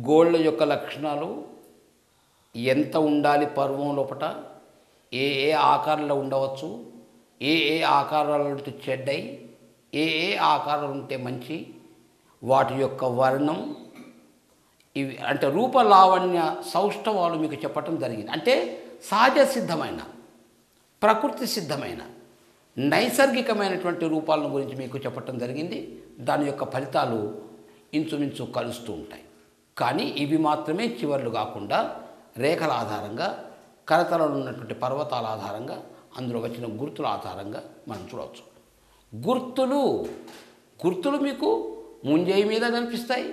గోళ్ళ యొక్క లక్షణాలు ఎంత ఉండాలి పర్వం లోపట ఏ ఏ ఆకారంలో ఉండవచ్చు ఏ ఏ ఆకారాలు ఉంటే చెడ్డయి ఏ ఏ ఆకారాలు ఉంటే మంచి వాటి యొక్క వర్ణం ఇవి అంటే రూపలావణ్య సౌష్ఠవాలు మీకు చెప్పటం జరిగింది అంటే సహజ సిద్ధమైన ప్రకృతి సిద్ధమైన నైసర్గికమైనటువంటి రూపాలను గురించి మీకు చెప్పటం జరిగింది దాని యొక్క ఫలితాలు ఇంచుమించు కలుస్తూ ఉంటాయి కానీ ఇవి మాత్రమే చివర్లు కాకుండా రేఖల ఆధారంగా కరతలలో ఉన్నటువంటి పర్వతాల ఆధారంగా అందులో వచ్చిన గుర్తుల ఆధారంగా మనం చూడవచ్చు గుర్తులు గుర్తులు మీకు ముంజేయి మీద కనిపిస్తాయి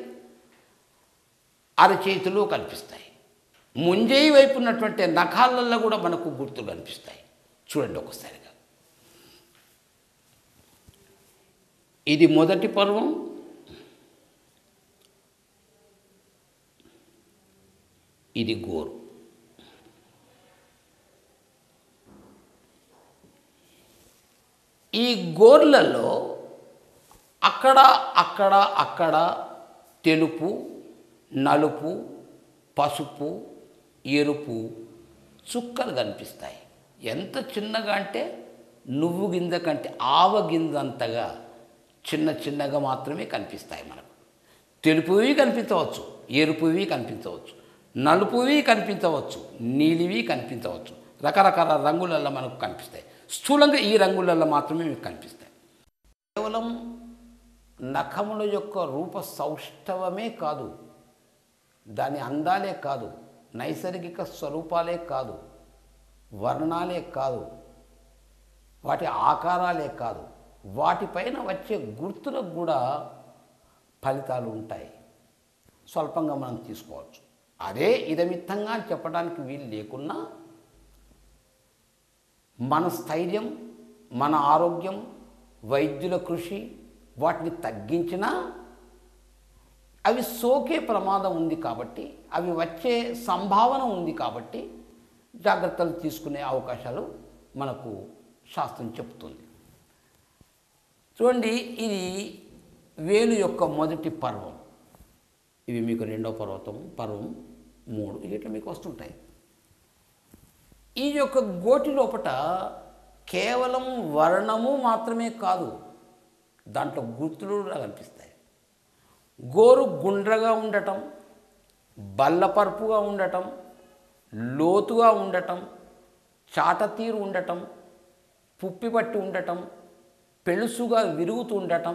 అరచేతిలో కనిపిస్తాయి ముంజేయి వైపు ఉన్నటువంటి నఖాలల్లో కూడా మనకు గుర్తులు కనిపిస్తాయి చూడండి ఒకసారిగా ఇది మొదటి పర్వం ఇది గోరు ఈ గోర్లలో అక్కడ అక్కడ అక్కడ తెలుపు నలుపు పసుపు ఎరుపు చుక్కలు కనిపిస్తాయి ఎంత చిన్నగా అంటే నువ్వు గింజ కంటే ఆవ గింజంతగా చిన్న చిన్నగా మాత్రమే కనిపిస్తాయి మనకు తెలుపువి కనిపించవచ్చు ఎరుపువి కనిపించవచ్చు నలుపువి కనిపించవచ్చు నీలివి కనిపించవచ్చు రకరకాల రంగులలో మనకు కనిపిస్తాయి స్థూలంగా ఈ రంగులలో మాత్రమే మీకు కనిపిస్తాయి కేవలం నఖముల యొక్క రూప సౌష్ఠవమే కాదు దాని అందాలే కాదు నైసర్గిక స్వరూపాలే కాదు వర్ణాలే కాదు వాటి ఆకారాలే కాదు వాటిపైన వచ్చే గుర్తులకు కూడా ఫలితాలు ఉంటాయి స్వల్పంగా మనం తీసుకోవచ్చు అదే ఇదమిత్తంగా అని చెప్పడానికి వీలు లేకున్నా మన స్థైర్యం మన ఆరోగ్యం వైద్యుల కృషి వాటిని తగ్గించినా అవి సోకే ప్రమాదం ఉంది కాబట్టి అవి వచ్చే సంభావన ఉంది కాబట్టి జాగ్రత్తలు తీసుకునే అవకాశాలు మనకు శాస్త్రం చెప్తుంది చూడండి ఇది వేలు యొక్క మొదటి పర్వం ఇవి మీకు రెండో పర్వతం పర్వం మూడు ఇట్లా మీకు వస్తుంటాయి ఈ యొక్క గోటి లోపట కేవలం వర్ణము మాత్రమే కాదు దాంట్లో గుర్తులు కూడా కనిపిస్తాయి గోరు గుండ్రగా ఉండటం బల్లపరుపుగా ఉండటం లోతుగా ఉండటం చాటతీరు ఉండటం పుప్పి పట్టి ఉండటం పెళుసుగా విరుగుతూ ఉండటం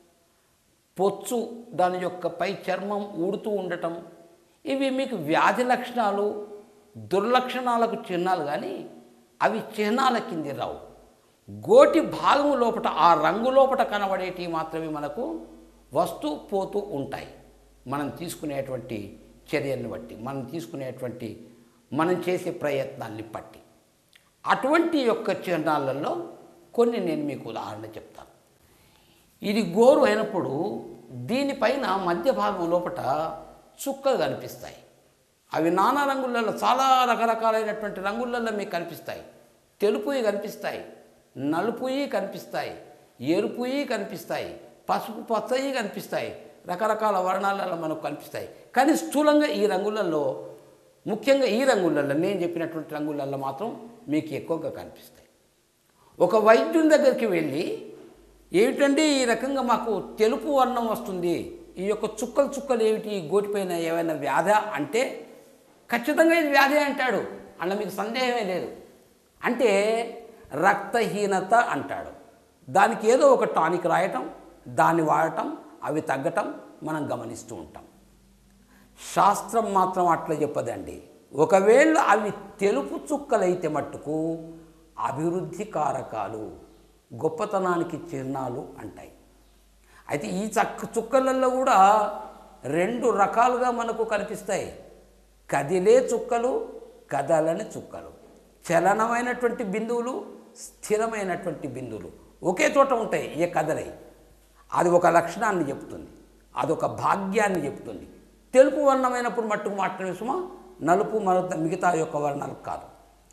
పొచ్చు దాని యొక్క పై చర్మం ఊడుతూ ఉండటం ఇవి మీకు వ్యాధి లక్షణాలు దుర్లక్షణాలకు చిహ్నాలు కానీ అవి చిహ్నాల కింది రావు గోటి భాగము లోపట ఆ రంగు లోపట కనబడేటివి మాత్రమే మనకు వస్తూ పోతూ ఉంటాయి మనం తీసుకునేటువంటి చర్యల్ని బట్టి మనం తీసుకునేటువంటి మనం చేసే ప్రయత్నాన్ని బట్టి అటువంటి యొక్క చిహ్నాలలో కొన్ని నేను మీకు ఉదాహరణ చెప్తాను ఇది గోరు అయినప్పుడు దీనిపైన మధ్య భాగం లోపట చుక్కలు కనిపిస్తాయి అవి నానా రంగులలో చాలా రకరకాలైనటువంటి రంగులలో మీకు కనిపిస్తాయి తెలుపువి కనిపిస్తాయి నలుపువి కనిపిస్తాయి ఎరుపువి కనిపిస్తాయి పసుపు పచ్చయి కనిపిస్తాయి రకరకాల వర్ణాలలో మనకు కనిపిస్తాయి కానీ స్థూలంగా ఈ రంగులలో ముఖ్యంగా ఈ రంగులలో నేను చెప్పినటువంటి రంగులలో మాత్రం మీకు ఎక్కువగా కనిపిస్తాయి ఒక వైద్యుని దగ్గరికి వెళ్ళి ఏమిటండి ఈ రకంగా మాకు తెలుపు వర్ణం వస్తుంది ఈ యొక్క చుక్కలు చుక్కలు ఏమిటి ఈ గోటిపైన ఏమైనా వ్యాధ అంటే ఖచ్చితంగా ఇది వ్యాధి అంటాడు అన్న మీకు సందేహమే లేదు అంటే రక్తహీనత అంటాడు దానికి ఏదో ఒక టానిక్ రాయటం దాన్ని వాడటం అవి తగ్గటం మనం గమనిస్తూ ఉంటాం శాస్త్రం మాత్రం అట్లా చెప్పదండి ఒకవేళ అవి తెలుపు చుక్కలైతే మట్టుకు అభివృద్ధి కారకాలు గొప్పతనానికి చిహ్నాలు అంటాయి అయితే ఈ చక్క చుక్కలలో కూడా రెండు రకాలుగా మనకు కనిపిస్తాయి కదిలే చుక్కలు కదలని చుక్కలు చలనమైనటువంటి బిందువులు స్థిరమైనటువంటి బిందువులు ఒకే చోట ఉంటాయి ఏ కదలై అది ఒక లక్షణాన్ని చెప్తుంది అదొక భాగ్యాన్ని చెప్తుంది తెలుపు వర్ణమైనప్పుడు మట్టుకు మాత్రమే సుమా నలుపు మరొక మిగతా యొక్క వర్ణాలు కాదు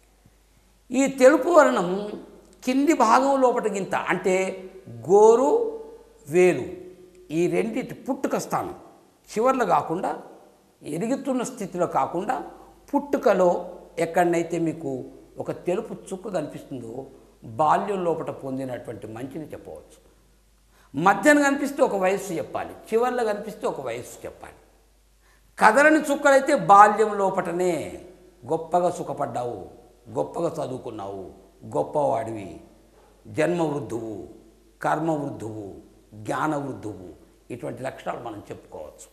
ఈ తెలుపు వర్ణం కింది భాగం లోపట గింత అంటే గోరు వేలు ఈ రెండిటి పుట్టుక స్థానం చివర్లు కాకుండా ఎదుగుతున్న స్థితిలో కాకుండా పుట్టుకలో ఎక్కడనైతే మీకు ఒక తెలుపు చుక్క కనిపిస్తుందో బాల్యం లోపల పొందినటువంటి మంచిని చెప్పవచ్చు మధ్యాహ్నం కనిపిస్తే ఒక వయస్సు చెప్పాలి చివర్లో కనిపిస్తే ఒక వయస్సు చెప్పాలి కదలని చుక్కలైతే బాల్యం లోపటనే గొప్పగా సుఖపడ్డావు గొప్పగా చదువుకున్నావు గొప్పవాడివి జన్మ వృద్ధువు కర్మ వృద్ధువు జ్ఞాన వృద్ధువు ఇటువంటి లక్షణాలు మనం చెప్పుకోవచ్చు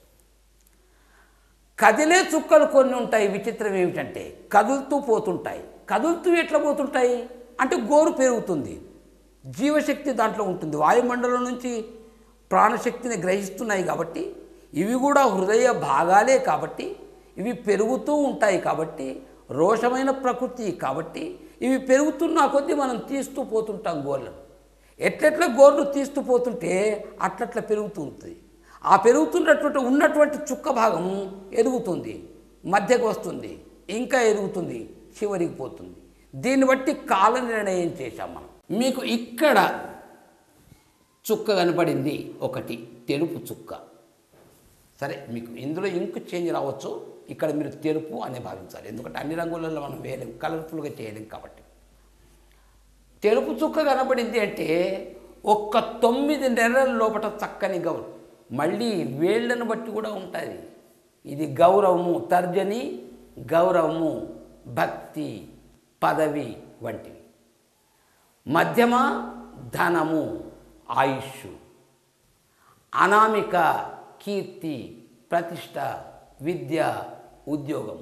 కదిలే చుక్కలు కొన్ని ఉంటాయి విచిత్రం ఏమిటంటే కదులుతూ పోతుంటాయి కదులుతూ ఎట్లా పోతుంటాయి అంటే గోరు పెరుగుతుంది జీవశక్తి దాంట్లో ఉంటుంది వాయుమండలం నుంచి ప్రాణశక్తిని గ్రహిస్తున్నాయి కాబట్టి ఇవి కూడా హృదయ భాగాలే కాబట్టి ఇవి పెరుగుతూ ఉంటాయి కాబట్టి రోషమైన ప్రకృతి కాబట్టి ఇవి పెరుగుతున్న కొద్దీ మనం తీస్తూ పోతుంటాం గోర్లను ఎట్లెట్లా గోర్లు తీస్తూ పోతుంటే అట్లట్లా పెరుగుతూ ఉంటుంది ఆ పెరుగుతున్నటువంటి ఉన్నటువంటి చుక్క భాగం ఎదుగుతుంది మధ్యకు వస్తుంది ఇంకా ఎదుగుతుంది చివరికి పోతుంది దీన్ని బట్టి కాల నిర్ణయం చేశాం మనం మీకు ఇక్కడ చుక్క కనపడింది ఒకటి తెలుపు చుక్క సరే మీకు ఇందులో ఇంక్ చేంజ్ రావచ్చు ఇక్కడ మీరు తెలుపు అనే భావించాలి ఎందుకంటే అన్ని రంగులలో మనం వేయలేం కలర్ఫుల్గా చేయలేం కాబట్టి తెలుపు చుక్క కనబడింది అంటే ఒక్క తొమ్మిది నెలల లోపల చక్కని గౌరవం మళ్ళీ వేళ్ళను బట్టి కూడా ఉంటుంది ఇది గౌరవము తర్జని గౌరవము భక్తి పదవి వంటివి మధ్యమ ధనము ఆయుష్ అనామిక కీర్తి ప్రతిష్ట విద్య ఉద్యోగం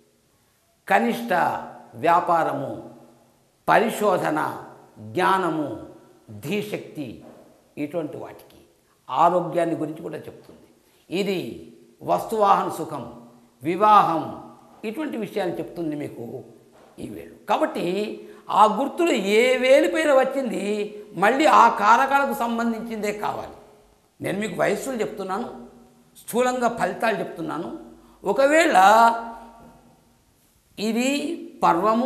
కనిష్ట వ్యాపారము పరిశోధన జ్ఞానము ధీశక్తి ఇటువంటి వాటికి ఆరోగ్యాన్ని గురించి కూడా చెప్తుంది ఇది వస్తువాహన సుఖం వివాహం ఇటువంటి విషయాలు చెప్తుంది మీకు ఈ వేలు కాబట్టి ఆ గుర్తులు ఏ వేలిపైన వచ్చింది మళ్ళీ ఆ కారకాలకు సంబంధించిందే కావాలి నేను మీకు వయస్సులు చెప్తున్నాను స్థూలంగా ఫలితాలు చెప్తున్నాను ఒకవేళ ఇది పర్వము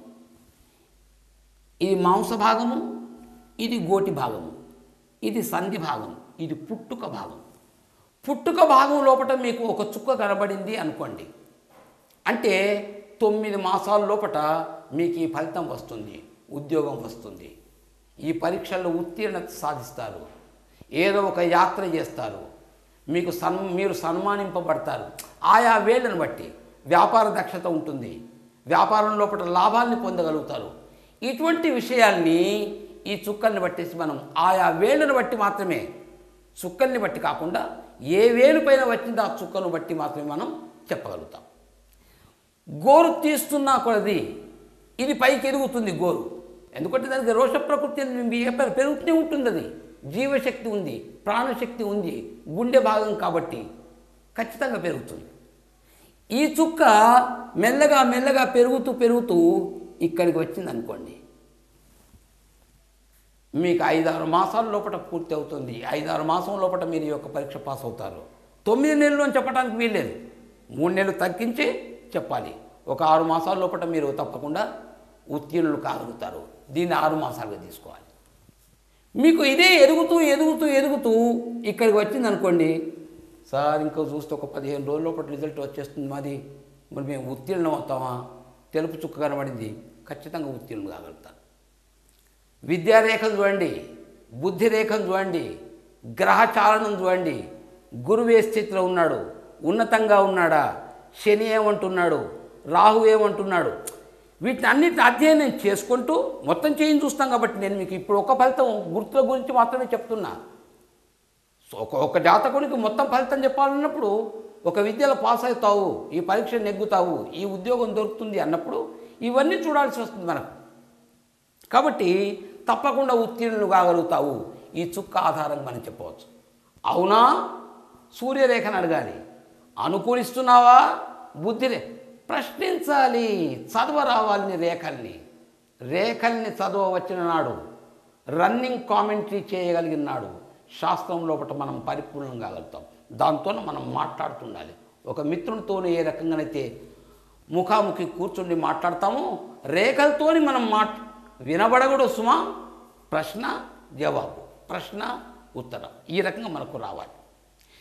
ఇది మాంస భాగము ఇది గోటి భాగము ఇది సంధి భాగం ఇది పుట్టుక భాగం పుట్టుక భాగం లోపల మీకు ఒక చుక్క కనబడింది అనుకోండి అంటే తొమ్మిది మాసాల లోపల మీకు ఈ ఫలితం వస్తుంది ఉద్యోగం వస్తుంది ఈ పరీక్షల్లో ఉత్తీర్ణత సాధిస్తారు ఏదో ఒక యాత్ర చేస్తారు మీకు సన్ మీరు సన్మానింపబడతారు ఆయా వేళ్ళను బట్టి వ్యాపార దక్షత ఉంటుంది వ్యాపారం లోపల లాభాల్ని పొందగలుగుతారు ఇటువంటి విషయాల్ని ఈ చుక్కల్ని బట్టేసి మనం ఆయా వేళ్ళను బట్టి మాత్రమే చుక్కల్ని బట్టి కాకుండా ఏ వేలు పైన వచ్చిందో ఆ చుక్కను బట్టి మాత్రమే మనం చెప్పగలుగుతాం గోరు తీస్తున్నా కొలది ఇది పైకి ఎదుగుతుంది గోరు ఎందుకంటే దానికి రోష ప్రకృతి అని మేము చెప్పారు పెరుగుతూనే ఉంటుంది అది జీవశక్తి ఉంది ప్రాణశక్తి ఉంది గుండె భాగం కాబట్టి ఖచ్చితంగా పెరుగుతుంది ఈ చుక్క మెల్లగా మెల్లగా పెరుగుతూ పెరుగుతూ ఇక్కడికి వచ్చింది అనుకోండి మీకు ఐదారు మాసాల లోపల పూర్తి అవుతుంది ఐదారు మాసం లోపల మీరు ఈ యొక్క పరీక్ష పాస్ అవుతారు తొమ్మిది నెలలు అని చెప్పడానికి వీల్లేదు మూడు నెలలు తగ్గించి చెప్పాలి ఒక ఆరు మాసాల లోపల మీరు తప్పకుండా ఉత్తీర్ణులు కాగలుగుతారు దీన్ని ఆరు మాసాలుగా తీసుకోవాలి మీకు ఇదే ఎదుగుతూ ఎదుగుతూ ఎదుగుతూ ఇక్కడికి వచ్చింది అనుకోండి సార్ ఇంకా చూస్తే ఒక పదిహేను రోజుల లోపల రిజల్ట్ వచ్చేస్తుంది మాది మరి మేము ఉత్తీర్ణం అవుతామా తెలుపు చుక్క కనబడింది ఖచ్చితంగా ఉత్తీర్ణం కాగలుగుతాను విద్యారేఖను చూడండి బుద్ధి రేఖను చూడండి గ్రహచాలనం చూడండి గురువు ఏ స్థితిలో ఉన్నాడు ఉన్నతంగా ఉన్నాడా శని ఏమంటున్నాడు రాహు ఏమంటున్నాడు వీటిని అన్నిటిని అధ్యయనం చేసుకుంటూ మొత్తం చేయించి చూస్తాం కాబట్టి నేను మీకు ఇప్పుడు ఒక ఫలితం గుర్తుల గురించి మాత్రమే చెప్తున్నా సో ఒక ఒక జాతకునికి మొత్తం ఫలితం చెప్పాలన్నప్పుడు ఒక విద్యలో పాస్ అవుతావు ఈ పరీక్ష నెగ్గుతావు ఈ ఉద్యోగం దొరుకుతుంది అన్నప్పుడు ఇవన్నీ చూడాల్సి వస్తుంది మనకు కాబట్టి తప్పకుండా ఉత్తీర్ణులు కాగలుగుతావు ఈ చుక్క ఆధారంగా మనం చెప్పవచ్చు అవునా సూర్యరేఖను అడగాలి అనుకూలిస్తున్నావా బుద్ధిరే ప్రశ్నించాలి చదవ రావాలని రేఖల్ని రేఖల్ని చదవ వచ్చిన నాడు రన్నింగ్ కామెంటరీ చేయగలిగిన నాడు శాస్త్రం లోపల మనం పరిపూర్ణం కాగలుగుతాం దాంతో మనం మాట్లాడుతుండాలి ఒక మిత్రునితోనే ఏ రకంగానైతే ముఖాముఖి కూర్చుండి మాట్లాడతామో రేఖలతోని మనం మాట్ వినబడకూడదు సుమా ప్రశ్న జవాబు ప్రశ్న ఉత్తరం ఈ రకంగా మనకు రావాలి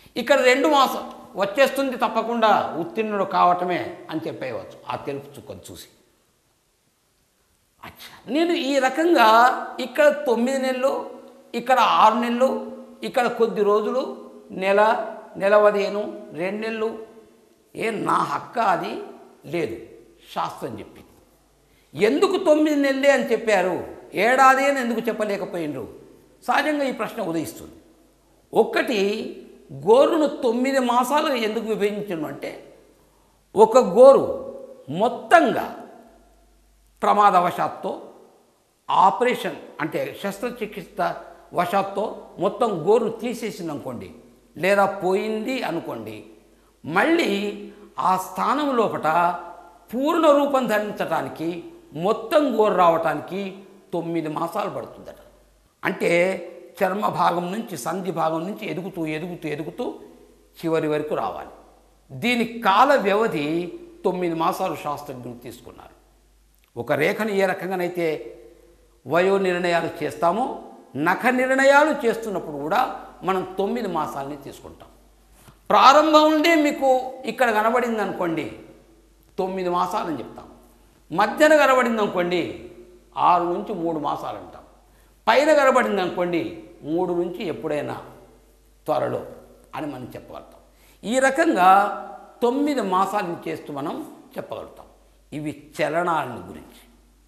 ఇక్కడ రెండు మాసం వచ్చేస్తుంది తప్పకుండా ఉత్తీర్ణుడు కావటమే అని చెప్పేయవచ్చు ఆ తెలుపు చుక్కను చూసి అచ్చా నేను ఈ రకంగా ఇక్కడ తొమ్మిది నెలలు ఇక్కడ ఆరు నెలలు ఇక్కడ కొద్ది రోజులు నెల నెల పదిహేను రెండు నెలలు ఏ నా హక్క అది లేదు శాస్త్రం చెప్పింది ఎందుకు తొమ్మిది నెలలే అని చెప్పారు ఏడాది అని ఎందుకు చెప్పలేకపోయినరు సహజంగా ఈ ప్రశ్న ఉదయిస్తుంది ఒక్కటి గోరును తొమ్మిది మాసాలు ఎందుకు విభజించను అంటే ఒక గోరు మొత్తంగా ప్రమాదవశాత్తు ఆపరేషన్ అంటే శస్త్రచికిత్స వశాత్తు మొత్తం గోరును తీసేసింది అనుకోండి లేదా పోయింది అనుకోండి మళ్ళీ ఆ స్థానం లోపట పూర్ణ రూపం ధరించడానికి మొత్తం గోరు రావటానికి తొమ్మిది మాసాలు పడుతుందట అంటే చర్మ భాగం నుంచి సంధి భాగం నుంచి ఎదుగుతూ ఎదుగుతూ ఎదుగుతూ చివరి వరకు రావాలి దీని కాల వ్యవధి తొమ్మిది మాసాలు శాస్త్రజ్ఞులు తీసుకున్నారు ఒక రేఖను ఏ రకంగానైతే వయో నిర్ణయాలు చేస్తామో నఖ నిర్ణయాలు చేస్తున్నప్పుడు కూడా మనం తొమ్మిది మాసాలని తీసుకుంటాం ప్రారంభం నుండే మీకు ఇక్కడ కనబడింది అనుకోండి తొమ్మిది మాసాలని చెప్తాం మధ్యన కనబడింది అనుకోండి ఆరు నుంచి మూడు మాసాలు అంటాం పైన కనబడింది అనుకోండి మూడు నుంచి ఎప్పుడైనా త్వరలో అని మనం చెప్పగలుగుతాం ఈ రకంగా తొమ్మిది మాసాలను చేస్తూ మనం చెప్పగలుగుతాం ఇవి చలనాలని గురించి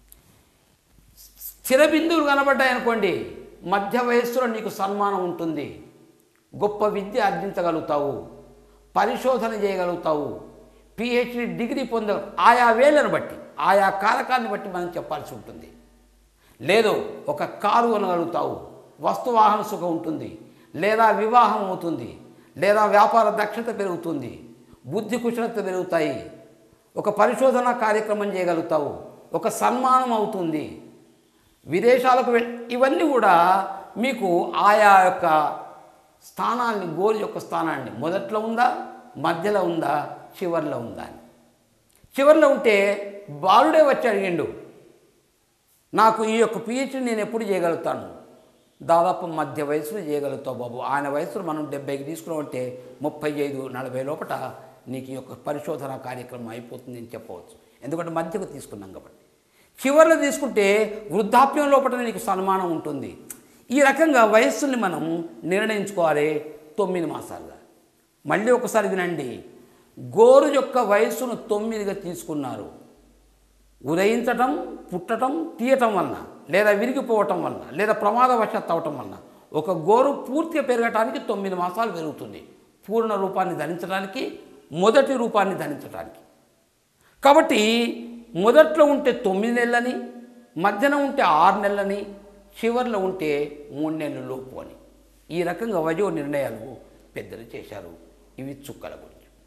స్థిర బిందువులు కనబడ్డాయనుకోండి మధ్య వయస్సులో నీకు సన్మానం ఉంటుంది గొప్ప విద్య ఆర్జించగలుగుతావు పరిశోధన చేయగలుగుతావు పిహెచ్డి డిగ్రీ పొంద ఆయా వేళ్ళను బట్టి ఆయా కారకాన్ని బట్టి మనం చెప్పాల్సి ఉంటుంది లేదు ఒక కారు కొనగలుగుతావు వస్తువాహన సుఖం ఉంటుంది లేదా వివాహం అవుతుంది లేదా వ్యాపార దక్షత పెరుగుతుంది బుద్ధి కుశలత పెరుగుతాయి ఒక పరిశోధన కార్యక్రమం చేయగలుగుతావు ఒక సన్మానం అవుతుంది విదేశాలకు వెళ్ ఇవన్నీ కూడా మీకు ఆయా యొక్క స్థానాన్ని గోల్ యొక్క స్థానాన్ని మొదట్లో ఉందా మధ్యలో ఉందా చివరిలో ఉందా అని చివరిలో ఉంటే బాలుడే వచ్చి అడిగిండు నాకు ఈ యొక్క పిహెచ్డి నేను ఎప్పుడు చేయగలుగుతాను దాదాపు మధ్య వయసులో చేయగలుగుతావు బాబు ఆయన వయసులో మనం డెబ్బైకి తీసుకున్నామంటే ముప్పై ఐదు నలభై లోపల నీకు ఈ యొక్క పరిశోధన కార్యక్రమం అయిపోతుంది అని చెప్పవచ్చు ఎందుకంటే మధ్యకు తీసుకున్నాం కాబట్టి చివరిలో తీసుకుంటే వృద్ధాప్యం లోపల నీకు సన్మానం ఉంటుంది ఈ రకంగా వయస్సుని మనం నిర్ణయించుకోవాలి తొమ్మిది మాసాలుగా మళ్ళీ ఒకసారి వినండి గోరు యొక్క వయస్సును తొమ్మిదిగా తీసుకున్నారు ఉదయించటం పుట్టటం తీయటం వలన లేదా విరిగిపోవటం వలన లేదా ప్రమాదవశాత్తు అవటం వలన ఒక గోరు పూర్తిగా పెరగటానికి తొమ్మిది మాసాలు పెరుగుతుంది పూర్ణ రూపాన్ని ధరించడానికి మొదటి రూపాన్ని ధరించడానికి కాబట్టి మొదట్లో ఉంటే తొమ్మిది నెలలని మధ్యన ఉంటే ఆరు నెలలని చివరిలో ఉంటే మూడు నెలల లోపు అని ఈ రకంగా వయో నిర్ణయాలు పెద్దలు చేశారు ఇవి చుక్కల గురించి